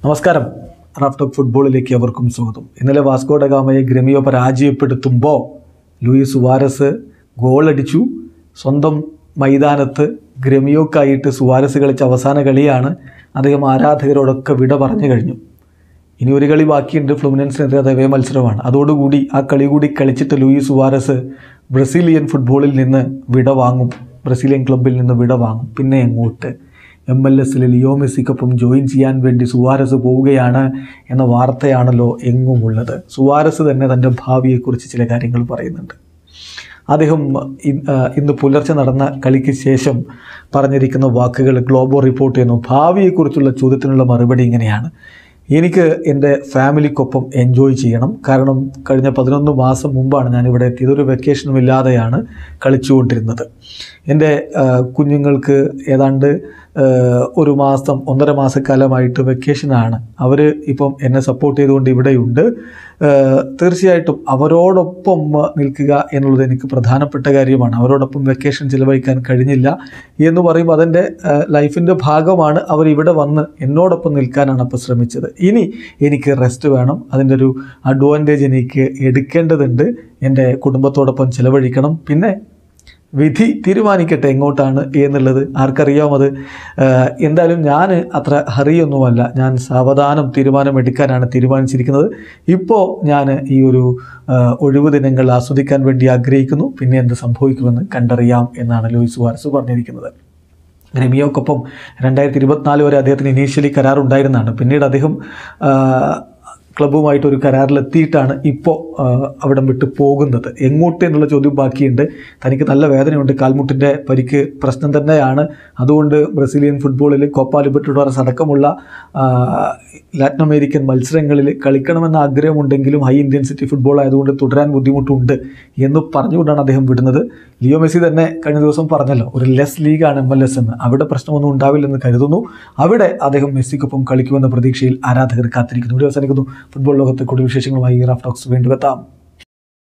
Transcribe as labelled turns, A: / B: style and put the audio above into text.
A: നമസ്കാരം റാഫ്റ്റോക്ക് ഫുട്ബോളിലേക്ക് അവർക്കും സ്വാഗതം ഇന്നലെ വാസ്കോഡ ഗാമയെ ഗ്രമിയോ പരാജയപ്പെടുത്തുമ്പോൾ ലൂയിസ് സുവാരസ് ഗോളടിച്ചു സ്വന്തം മൈതാനത്ത് ഗ്രമിയോക്കായിട്ട് സുവാരസ് കളിച്ച അവസാന കളിയാണ് അദ്ദേഹം ആരാധകരോടൊക്കെ വിട പറഞ്ഞു കഴിഞ്ഞു ഇനി ഒരു കളി ബാക്കിയുണ്ട് ഫ്ലുമിനൻസിനെതിരെ അതവേ മത്സരമാണ് അതോടുകൂടി ആ കളി കൂടി കളിച്ചിട്ട് ലൂയിസ് സുവാരസ് ബ്രസീലിയൻ ഫുട്ബോളിൽ നിന്ന് വിട വാങ്ങും ബ്രസീലിയൻ ക്ലബിൽ നിന്ന് വിട വാങ്ങും പിന്നെ എങ്ങോട്ട് എം എൽ എസിൽ ലിയോ മെസ്സിക്കൊപ്പം ജോയിൻ ചെയ്യാൻ വേണ്ടി സുവാരസ് പോവുകയാണ് എന്ന വാർത്തയാണല്ലോ എങ്ങുമുള്ളത് സുവാരസ് തന്നെ തൻ്റെ ഭാവിയെക്കുറിച്ച് ചില കാര്യങ്ങൾ പറയുന്നുണ്ട് അദ്ദേഹം ഇ- ആ, ഇന്ന് പുലർച്ചെ നടന്ന കളിക്ക് ശേഷം പറഞ്ഞിരിക്കുന്ന വാക്കുകൾ ഗ്ലോബോ റിപ്പോർട്ട് ചെയ്യുന്നു ഭാവിയെക്കുറിച്ചുള്ള ചോദ്യത്തിനുള്ള മറുപടി ഇങ്ങനെയാണ് എനിക്ക് എൻ്റെ ഫാമിലിക്കൊപ്പം എൻജോയ് ചെയ്യണം കാരണം കഴിഞ്ഞ പതിനൊന്ന് മാസം മുമ്പാണ് ഞാനിവിടെ എത്തിയത് ഒരു വെക്കേഷനും ഇല്ലാതെയാണ് കളിച്ചുകൊണ്ടിരുന്നത് എൻ്റെ ആ, കുഞ്ഞുങ്ങൾക്ക് ഏതാണ്ട് ആ, ഒരു മാസം ഒന്നര മാസക്കാലമായിട്ട് വെക്കേഷനാണ് അവർ ഇപ്പം എന്നെ സപ്പോർട്ട് ചെയ്തുകൊണ്ട് ഇവിടെയുണ്ട് ആ, തീർച്ചയായിട്ടും അവരോടൊപ്പം നിൽക്കുക എന്നുള്ളത് എനിക്ക് പ്രധാനപ്പെട്ട കാര്യമാണ് അവരോടൊപ്പം വെക്കേഷൻ ചിലവഴിക്കാൻ കഴിഞ്ഞില്ല എന്ന് പറയുമ്പോൾ അതെൻ്റെ ലൈഫിൻ്റെ ഭാഗമാണ് അവർ ഇവിടെ വന്ന് എന്നോടൊപ്പം നിൽക്കാനാണ് അപ്പോൾ ശ്രമിച്ചത് ഇനി എനിക്ക് റെസ്റ്റ് വേണം അതിൻ്റെ ഒരു അഡ്വാൻറ്റേജ് എനിക്ക് എടുക്കേണ്ടതുണ്ട് എൻ്റെ കുടുംബത്തോടൊപ്പം ചിലവഴിക്കണം പിന്നെ വിധി തീരുമാനിക്കട്ടെ എങ്ങോട്ടാണ് എന്നുള്ളത് ആർക്കറിയാം അത് ആഹ് എന്തായാലും ഞാൻ അത്ര ഹറിയൊന്നുമല്ല ഞാൻ സാവധാനം തീരുമാനമെടുക്കാനാണ് തീരുമാനിച്ചിരിക്കുന്നത് ഇപ്പോൾ ഞാൻ ഈ ഒരു ആഹ് ഒഴിവ് ദിനങ്ങൾ ആസ്വദിക്കാൻ വേണ്ടി ആഗ്രഹിക്കുന്നു പിന്നെ എന്ത് സംഭവിക്കുമെന്ന് കണ്ടറിയാം എന്നാണ് ലൂയിസ് വാരസ് പറഞ്ഞിരിക്കുന്നത് റെമിയോക്കൊപ്പം രണ്ടായിരത്തി ഇരുപത്തിനാല് വരെ അദ്ദേഹത്തിന് ഇനീഷ്യലി കരാറുണ്ടായിരുന്നതാണ് പിന്നീട് അദ്ദേഹം ആ, ക്ലബ്ബുമായിട്ട് ഒരു കരാറിലെത്തിയിട്ടാണ് ഇപ്പോൾ അവിടം വിട്ട് പോകുന്നത് എങ്ങോട്ട് എന്നുള്ള ചോദ്യം ബാക്കിയുണ്ട് തനിക്ക് നല്ല വേദനയുണ്ട് കാൽമുട്ടിൻ്റെ പരിക്ക് പ്രശ്നം തന്നെയാണ് അതുകൊണ്ട് ബ്രസീലിയൻ ഫുട്ബോളിൽ കോപ്പ ലിബർട്ടഡോറസ് അടക്കമുള്ള ആ, ലാറ്റിൻ അമേരിക്കൻ മത്സരങ്ങളിൽ കളിക്കണമെന്ന ആഗ്രഹമുണ്ടെങ്കിലും ഹൈ ഇൻറ്റൻസിറ്റി ഫുട്ബോൾ ആയതുകൊണ്ട് തുടരാൻ ബുദ്ധിമുട്ടുണ്ട് എന്ന് പറഞ്ഞുകൊണ്ടാണ് അദ്ദേഹം വിടുന്നത് ലിയോ മെസ്സി തന്നെ കഴിഞ്ഞ ദിവസം പറഞ്ഞല്ലോ ഒരു ലെസ് ലീഗാണ് എം എൽ എസ് എന്ന് അവിടെ പ്രശ്നമൊന്നും ഉണ്ടാവില്ലെന്ന് കരുതുന്നു അവിടെ അദ്ദേഹം മെസ്സിക്കൊപ്പം കളിക്കുമെന്ന പ്രതീക്ഷയിൽ ആരാധകർ കാത്തിരിക്കുന്നു ഇവിടെ അവസാനിക്കുന്നു ഫുട്ബോൾ ലോകത്തെ കൂടുതൽ വിശേഷങ്ങളുമായി റാഫ് ടോക്സ് വീണ്ടും എത്താം